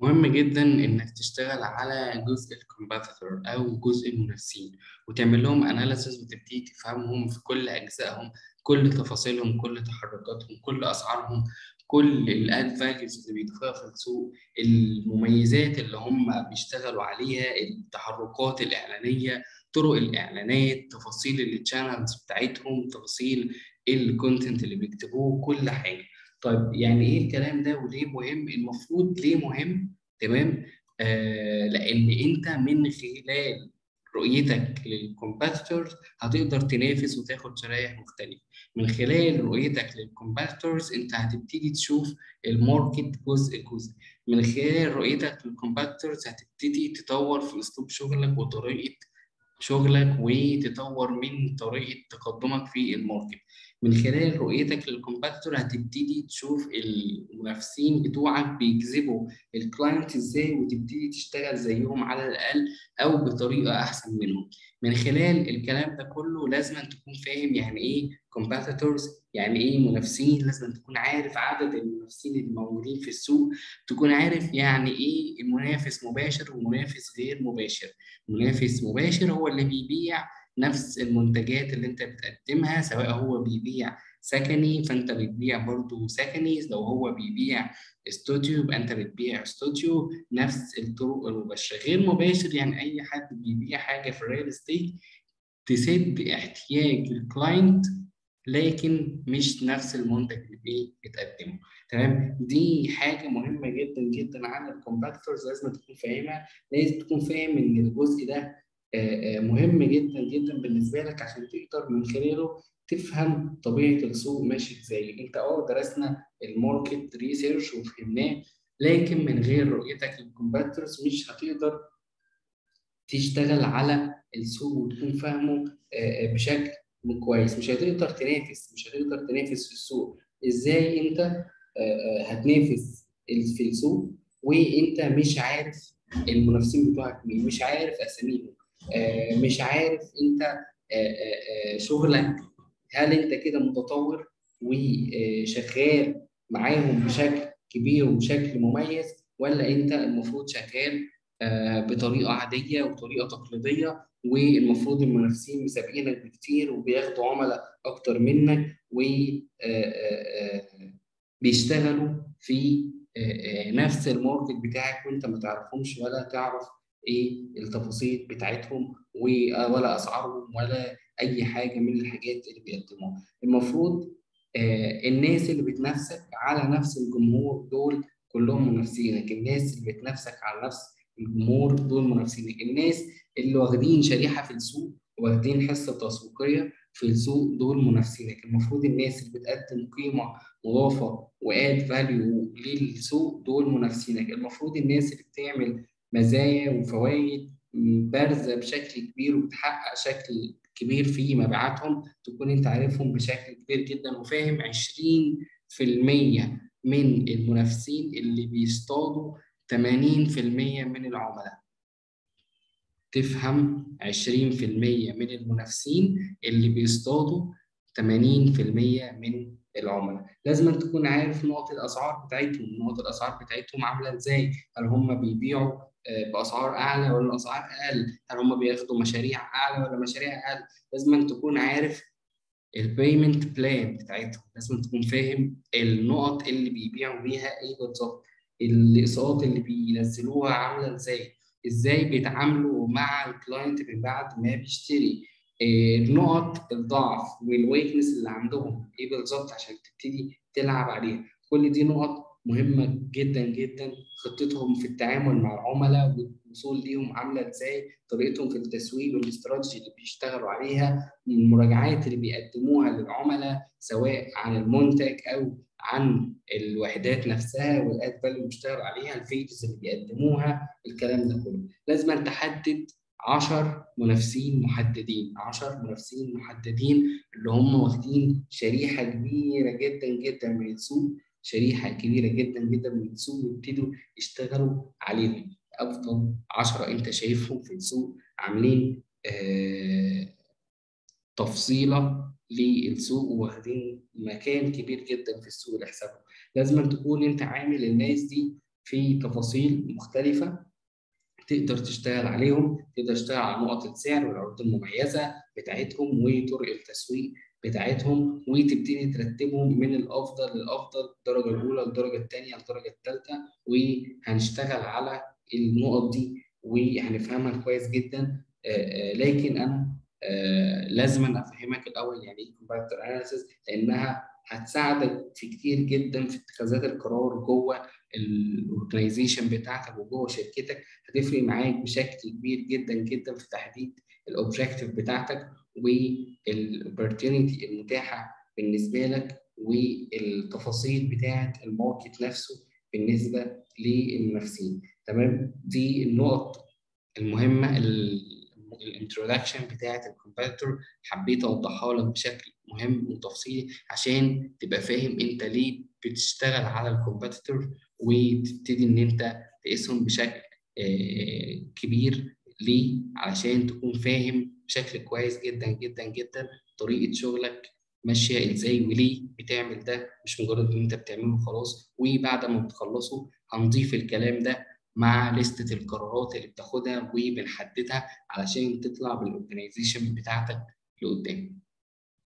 مهم جدا انك تشتغل على جزء الكومباتيتور او جزء المنافسين وتعمل لهم اناليسيس وتبتدي تفهمهم في كل اجزائهم كل تفاصيلهم كل تحركاتهم كل اسعارهم كل الاد فاليوز اللي بيضيفوها في السوق المميزات اللي هم بيشتغلوا عليها التحركات الاعلانيه طرق الاعلانات تفاصيل التشانلز بتاعتهم تفاصيل الكونتنت اللي بيكتبوه كل حاجه طيب يعني ايه الكلام ده وليه مهم المفروض ليه مهم تمام آه لان انت من خلال رؤيتك للكومباتيتورز هتقدر تنافس وتاخد شرايح مختلفه من خلال رؤيتك للكومباتيتورز انت هتبتدي تشوف الماركت جزء جزء من خلال رؤيتك للكومباتيتورز هتبتدي تطور في اسلوب شغلك وطريقه شغلك وتطور من طريقه تقدمك في الماركت من خلال رؤيتك للكومباتيتور هتبتدي تشوف المنافسين بتوعك بيجذبوا الكلاينت ازاي وتبتدي تشتغل زيهم على الاقل او بطريقه احسن منهم من خلال الكلام ده كله لازم تكون فاهم يعني ايه كومباتيتورز يعني ايه منافسين لازم تكون عارف عدد المنافسين اللي موجودين في السوق تكون عارف يعني ايه منافس مباشر ومنافس غير مباشر منافس مباشر هو اللي بيبيع نفس المنتجات اللي انت بتقدمها سواء هو بيبيع سكني فانت بتبيع برضه سكني لو هو بيبيع استوديو يبقى انت بتبيع استوديو نفس الطرق المباشره غير مباشر يعني اي حد بيبيع حاجه في الريال استيت تسد احتياج الكلاينت لكن مش نفس المنتج اللي ايه بتقدمه تمام دي حاجه مهمه جدا جدا عن الكومباكتورز لازم تكون فاهمها لازم تكون فاهم ان الجزء ده مهم جدا جدا بالنسبه لك عشان تقدر من خلاله تفهم طبيعه السوق ماشي ازاي انت اه درسنا الماركت ريسيرش وفهمناه لكن من غير رؤيتك للكومباترز مش هتقدر تشتغل على السوق وتكون فاهمه بشكل كويس مش هتقدر تنافس مش هتقدر تنافس في السوق ازاي انت هتنافس في السوق وانت مش عارف المنافسين بتوعك مين مش عارف اساميهم مش عارف انت شغلك هل انت كده متطور وشغال معاهم بشكل كبير وبشكل مميز ولا انت المفروض شغال بطريقه عاديه وطريقه تقليديه والمفروض المنافسين مسابقينك بكتير وبياخدوا عملاء اكتر منك و بيشتغلوا في نفس الماركت بتاعك وانت ما تعرفهمش ولا تعرف ايه التفاصيل بتاعتهم ولا اسعارهم ولا اي حاجه من الحاجات اللي بيقدموها المفروض آه الناس اللي بتنافسك على نفس الجمهور دول كلهم منافسينك الناس اللي بتنافسك على نفس الجمهور دول منافسينك الناس اللي واخدين شريحه في السوق واخدين حصه تسويقيه في السوق دول منافسينك المفروض الناس اللي بتقدم قيمه مضافه واد فاليو للسوق دول منافسينك المفروض الناس اللي بتعمل مزايا وفوائد بارزه بشكل كبير وبتحقق شكل كبير في مبيعاتهم تكون انت عارفهم بشكل كبير جدا وفاهم 20% من المنافسين اللي بيصطادوا 80% من العملاء تفهم 20% من المنافسين اللي بيصطادوا 80% من العملاء لازم تكون عارف نقط الاسعار بتاعتهم نقط الاسعار بتاعتهم عامله ازاي هل هم بيبيعوا باسعار اعلى ولا اسعار اقل هل هم بياخدوا مشاريع اعلى ولا مشاريع اقل لازم تكون عارف البيمنت بلان بتاعتهم لازم تكون فاهم النقط اللي بيبيعوا بيها ايه بالظبط الاقساط اللي بينزلوها عامله ازاي ازاي بيتعاملوا مع الكلاينت من بعد ما بيشتري نقط الضعف والويكنس اللي عندهم ايه بالظبط عشان تبتدي تلعب عليها كل دي نقط مهمه جدا جدا خطتهم في التعامل مع العملاء والوصول ليهم عامله ازاي طريقتهم في التسويق والاستراتيجي اللي بيشتغلوا عليها المراجعات اللي بيقدموها للعملاء سواء عن المنتج او عن الوحدات نفسها والاد فاليو اللي بيشتغلوا عليها الفيديوز اللي بيقدموها الكلام ده كله لازم تحدد 10 منافسين محددين 10 منافسين محددين اللي هم واخدين شريحه كبيره جدا جدا من السوق شريحه كبيره جدا جدا من السوق ويبتدوا يشتغلوا عليهم افضل 10 انت شايفهم في السوق عاملين آه تفصيله للسوق واخدين مكان كبير جدا في السوق لحسابهم لازم تكون انت عامل الناس دي في تفاصيل مختلفه تقدر تشتغل عليهم تقدر تشتغل على نقط السعر والعروض المميزه بتاعتهم وطرق التسويق بتاعتهم وتبتدي ترتبهم من الافضل للافضل الدرجه الاولى الدرجه الثانيه الدرجه الثالثه وهنشتغل على النقط دي وهنفهمها كويس جدا لكن انا لازم افهمك الاول يعني ايه كومبارتر اناليسيس لانها هتساعدك في كتير جدا في اتخاذات القرار جوه الاورجنايزيشن بتاعتك وجوه شركتك هتفرق معاك بشكل كبير جدا جدا في تحديد الاوبجيكتيف بتاعتك والاوبورتيونيتي المتاحه بالنسبه لك والتفاصيل بتاعه الماركت نفسه بالنسبه للمنافسين تمام دي النقط المهمه الانترودكشن بتاعه الكومبيتيتور حبيت اوضحها لك بشكل مهم وتفصيلي عشان تبقى فاهم انت ليه بتشتغل على الكومبيتيتور وتبتدي ان انت تقيسهم بشكل كبير ليه علشان تكون فاهم بشكل كويس جدا جدا جدا طريقه شغلك ماشيه ازاي وليه بتعمل ده مش مجرد ان انت بتعمله خلاص وبعد ما بتخلصه هنضيف الكلام ده مع لستة القرارات اللي بتاخدها وبنحددها علشان تطلع بالاورجنايزيشن بتاعتك لقدام